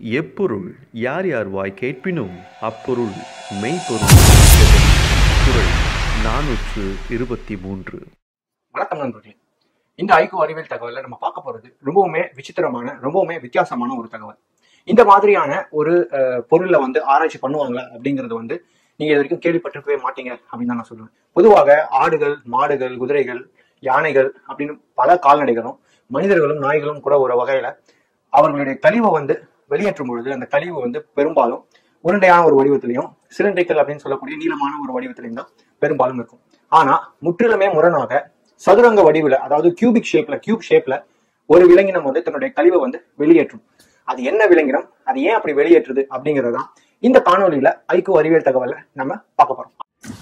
எப்பொருள் யார் யார் வாய் கேட்பினும் அப்பொருள் மெய்ப்பொருள் குரல் நானூற்று இருபத்தி மூன்று வணக்கம் நண்பர்களே இந்த ஐகோ அறிவியல் தகவலை நம்ம பார்க்க போறது ரொம்பவுமே விசித்திரமான ரொம்பவுமே வித்தியாசமான ஒரு தகவல் இந்த மாதிரியான ஒரு அஹ், பொருள்ல வந்து ஆராய்ச்சி பண்ணுவாங்க அப்படிங்கறது வந்து நீங்க இது வரைக்கும் கேள்விப்பட்டிருக்கவே மாட்டீங்க அப்படின்னு தான் நான் சொல்லுவேன் பொதுவாக ஆடுகள் மாடுகள் குதிரைகள் யானைகள் அப்படின்னு பல கால்நடைகளும் மனிதர்களும் நாய்களும் கூட ஒரு வகையில அவர்களுடைய கழிவை வந்து வெளியேற்றும் பொழுது அந்த கழிவு வந்து பெரும்பாலும் உருண்டையான ஒரு வடிவத்திலையும் சிலிண்ட்ரிக்கல் அப்படின்னு சொல்லக்கூடிய நீளமான ஒரு வடிவத்திலையும் தான் பெரும்பாலும் இருக்கும் ஆனா முற்றிலுமே முரணாக சதுரங்க வடிவில் அதாவது கியூபிக் ஷேப்ல கியூப் ஷேப்ல ஒரு விலங்கினம் வந்து தன்னுடைய கழிவை வந்து வெளியேற்றும் அது என்ன விலங்கினம் அது ஏன் அப்படி வெளியேற்றுது அப்படிங்கறதுதான் இந்த காணொலியில ஐக்கோ அறிவியல் தகவலை நம்ம பார்க்க போறோம்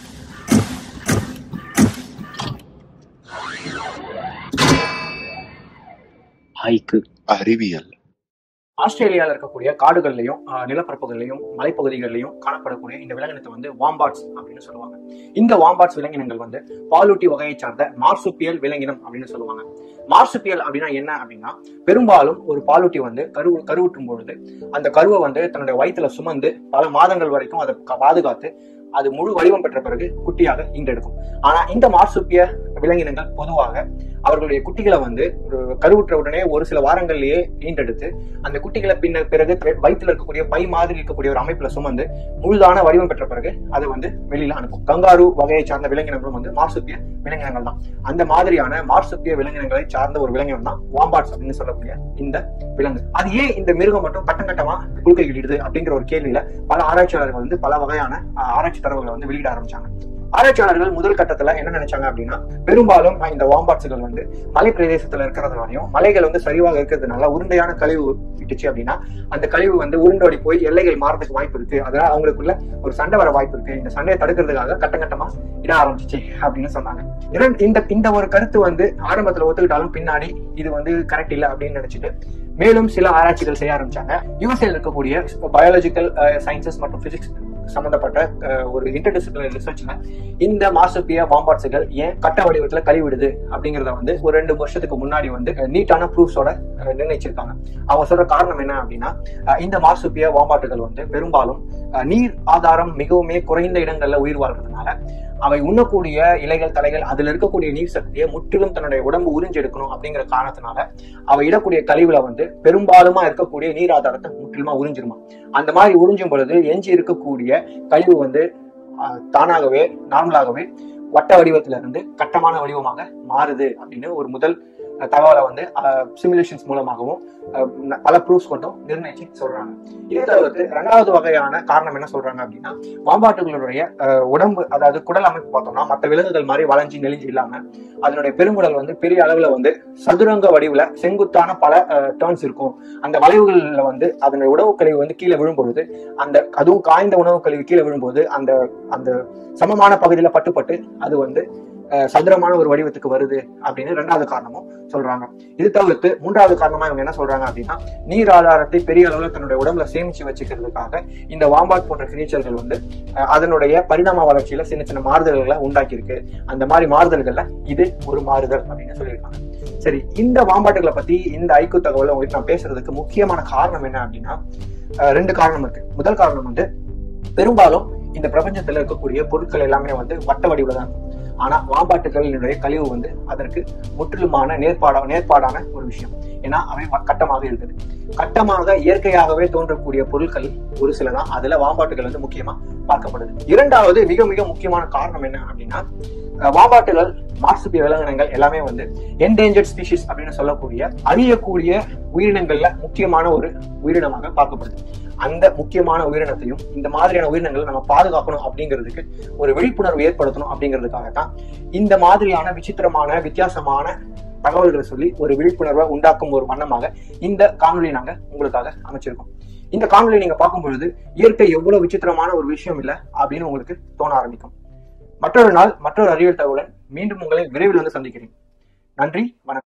ஐக்கு அறிவியல் ஆஸ்திரேலியால இருக்கக்கூடிய காடுகள்லயும் ஆஹ், நிலப்பரப்புகள்லயும் மலைப்பகுதிகளிலையும் காணப்படக்கூடிய இந்த விலங்கினத்தை வந்து வாம்பாட்ஸ் அப்படின்னு சொல்லுவாங்க இந்த வாம்பாட்ஸ் விலங்கினங்கள் வந்து பாலூட்டி வகையை சார்ந்த மார்சுப்பியல் விலங்கினம் அப்படின்னு சொல்லுவாங்க மார்சுப்பியல் அப்படின்னா என்ன அப்படின்னா பெரும்பாலும் ஒரு பாலூட்டி வந்து கரு கருவுற்றும் பொழுது அந்த கருவை வந்து தன்னுடைய வயிற்றுல சுமந்து பல மாதங்கள் வரைக்கும் அதை க- பாதுகாத்து அது முழு வடிவம் பெற்ற பிறகு குட்டியாக ஈண்டெடுக்கும் ஆனா இந்த மார்சுப்பிய விலங்கினங்கள் பொதுவாக அவர்களுடைய குட்டிகளை வந்து ஒரு கருவுற்ற உடனே ஒரு சில வாரங்கள்லயே ஈண்டெடுத்து அந்த குட்டிகளை பின்ன பிறகு வயிற்றுல இருக்கக்கூடிய பை மாதிரி இருக்கக்கூடிய ஒரு அமைப்புல சுமந்து முழுதான வடிவம் பெற்ற பிறகு அதை வந்து வெளியில அனுப்பும் கங்காரு வகையை சார்ந்த விலங்கினங்களும் வந்து மார்சுப்பிய விலங்கினங்கள் தான் அந்த மாதிரியான மார்சுப்பிய விலங்கினங்களை சார்ந்த ஒரு விலங்கினம் தான் வாம்பாட்ஸ் அப்படின்னு சொல்லக்கூடிய இந்த விலங்கு அது ஏன் இந்த மிருகம் மட்டும் கட்டம் கட்டமா குழுக்கையிடுது அப்படிங்கிற ஒரு கேள்வியில பல ஆராய்ச்சியாளர்கள் வந்து பல வகையான ஆஹ், ஆராய்ச்சி தரவுகளை வந்து வெளியிட ஆரம்பிச்சாங்க ஆராய்ச்சியாளர்கள் முதல் கட்டத்துல என்ன நினைச்சாங்க அப்படின்னா பெரும்பாலும் இந்த வாம்பாட்ஸ்கள் வந்து மலை பிரதேசத்துல இருக்கிறதுனாலையும் மலைகள் வந்து சரிவாக இருக்கிறதுனால உருண்டையான கழிவு விட்டுச்சு அப்படின்னா அந்த கழிவு வந்து உருண்டோடி போய் எல்லைகள் மாறதுக்கு வாய்ப்பு இருக்கு அதனால அவங்களுக்குள்ள ஒரு சண்டை வர வாய்ப்பு இருக்கு இந்த சண்டையை தடுக்கிறதுக்காக கட்டம் கட்டமா இட ஆரம்பிச்சிச்சு அப்படின்னு சொன்னாங்க இரண்டு- இந்த இந்த ஒரு கருத்து வந்து ஆரம்பத்துல ஒத்துக்கிட்டாலும் பின்னாடி இது வந்து கரெக்ட் இல்ல அப்படின்னு நினைச்சிட்டு மேலும் சில ஆராய்ச்சிகள் செய்ய ஆரம்பிச்சாங்க யூஎஸ்ஏல இருக்கக்கூடிய பயாலஜிக்கல் சயின்சஸ் மற்றும் பிசிக்ஸ் சம்பந்தப்பட்ட அஹ், ஒரு இன்டர்டிசிப்ளினரி ரிசர்ச்ல இந்த மாசுப்பிய வாம்பாட்ஸுகள் ஏன் கட்ட வடிவத்துல கழிவிடுது அப்படிங்கறத வந்து ஒரு ரெண்டு வருஷத்துக்கு முன்னாடி வந்து நீட்டான ப்ரூஃப்ஸோட நிர்ணயிச்சிருக்காங்க அவங்க சொல்ற காரணம் என்ன அப்படின்னா அஹ், இந்த மாசுப்பிய வாம்பாட்டுகள் வந்து பெரும்பாலும் அஹ், நீர் ஆதாரம் மிகவுமே குறைந்த இடங்கள்ல உயிர் வாழ்றதுனால அவை உண்ணக்கூடிய இலைகள் தலைகள் அதுல இருக்கக்கூடிய நீர் சக்தியை முற்றிலும் தன்னுடைய உடம்பு உறிஞ்செடுக்கணும் அப்படிங்கிற காரணத்தினால அவை இடக்கூடிய கழிவுல வந்து பெரும்பாலுமா இருக்கக்கூடிய நீர் ஆதாரத்தை முற்றிலுமா உறிஞ்சிருமா அந்த மாதிரி உறிஞ்சும் பொழுது எஞ்சி இருக்கக்கூடிய கழிவு வந்து ஆஹ், தானாகவே நார்மலாகவே வட்ட வடிவத்துல இருந்து கட்டமான வடிவமாக மாறுது அப்படின்னு ஒரு முதல் அஹ், தகவலை வந்து சிமுலேஷன்ஸ் மூலமாகவும் அஹ், ந- பல ப்ரூஃப்ஸ் கொண்டும் நிர்ணயிச்சு சொல்றாங்க இதை தவிர்த்து இரண்டாவது வகையான காரணம் என்ன சொல்றாங்க அப்படின்னா வாம்பாட்டுகளுடைய அஹ், உடம்பு அதாவது குடல் அமைப்பு பார்த்தோம்னா மற்ற விலங்குகள் மாதிரி வளைஞ்சி நெளிஞ்சு இல்லாம அதனுடைய பெருங்குடல் வந்து பெரிய அளவுல வந்து சதுரங்க வடிவுல செங்குத்தான பல டேர்ன்ஸ் இருக்கும் அந்த வளைவுகள்ல வந்து அதனுடைய உணவு கழிவு வந்து கீழே விழும்பொழுது அந்த அதுவும் காய்ந்த உணவு கழிவு கீழே விழும்போது அந்த அந்த சமமான பகுதியில பட்டுப்பட்டு அது வந்து அஹ், சதுரமான ஒரு வடிவத்துக்கு வருது அப்படின்னு ரெண்டாவது காரணமும் சொல்றாங்க இது தவிர்த்து மூன்றாவது காரணமா இவங்க என்ன சொல்றாங்க அப்படின்னா நீர் ஆதாரத்தை பெரிய அளவுல தன்னுடைய உடம்புல சேமிச்சு வச்சுக்கிறதுக்காக இந்த வாம்பாட் போன்ற கிரீச்சர்கள் வந்து அஹ், அதனுடைய பரிணாம வளர்ச்சியில சின்ன சின்ன மாறுதல்களை உண்டாக்கி இருக்கு அந்த மாதிரி மாறுதல்கள்ல இது ஒரு மாறுதல் அப்படின்னு சொல்லியிருக்காங்க சரி இந்த வாம்பாட்டுகளை பத்தி இந்த ஐக்கு தகவலை உங்களுக்கு நான் பேசுறதுக்கு முக்கியமான காரணம் என்ன அப்படின்னா அஹ், ரெண்டு காரணம் இருக்கு முதல் காரணம் வந்து பெரும்பாலும் இந்த பிரபஞ்சத்துல இருக்கக்கூடிய பொருட்கள் எல்லாமே வந்து வட்ட வடிவுல தான் இருக்கும் ஆனா வாம்பாட்டுகளினுடைய கழிவு வந்து அதற்கு முற்றிலுமான நேர்பாடா நேர்பாடான ஒரு விஷயம் ஏன்னா அவை வ- கட்டமாக இருக்குது கட்டமாக இயற்கையாகவே தோன்றக்கூடிய பொருட்கள் ஒரு சில தான் அதுல வாம்பாட்டுகள் வந்து முக்கியமா பார்க்கப்படுது இரண்டாவது மிக மிக முக்கியமான காரணம் என்ன அப்படின்னா அஹ், வாம்பாட்டுகள் மார்சுப்பிய விலங்கினங்கள் எல்லாமே வந்து என்டேஞ்சர்ட் ஸ்பீஷிஸ் அப்படின்னு சொல்லக்கூடிய அழியக்கூடிய உயிரினங்கள்ல முக்கியமான ஒரு உயிரினமாக பார்க்கப்படுது அந்த முக்கியமான உயிரினத்தையும் இந்த மாதிரியான உயிரினங்களை நம்ம பாதுகாக்கணும் அப்படிங்கிறதுக்கு ஒரு விழிப்புணர்வு ஏற்படுத்தணும் அப்படிங்கிறதுக்காக தான் இந்த மாதிரியான விசித்திரமான வித்தியாசமான தகவல்களை சொல்லி ஒரு விழிப்புணர்வை உண்டாக்கும் ஒரு வண்ணமாக இந்த காணொலி நாங்க உங்களுக்காக அமைச்சிருக்கோம் இந்த காணொலி நீங்க பார்க்கும் பொழுது இயற்கை எவ்வளவு விசித்திரமான ஒரு விஷயம் இல்ல அப்படின்னு உங்களுக்கு தோண ஆரம்பிக்கும் மற்றொரு நாள் மற்றொரு அறிவியல் தகவலுடன் மீண்டும் உங்களை விரைவில் வந்து சந்திக்கிறேன் நன்றி வணக்கம்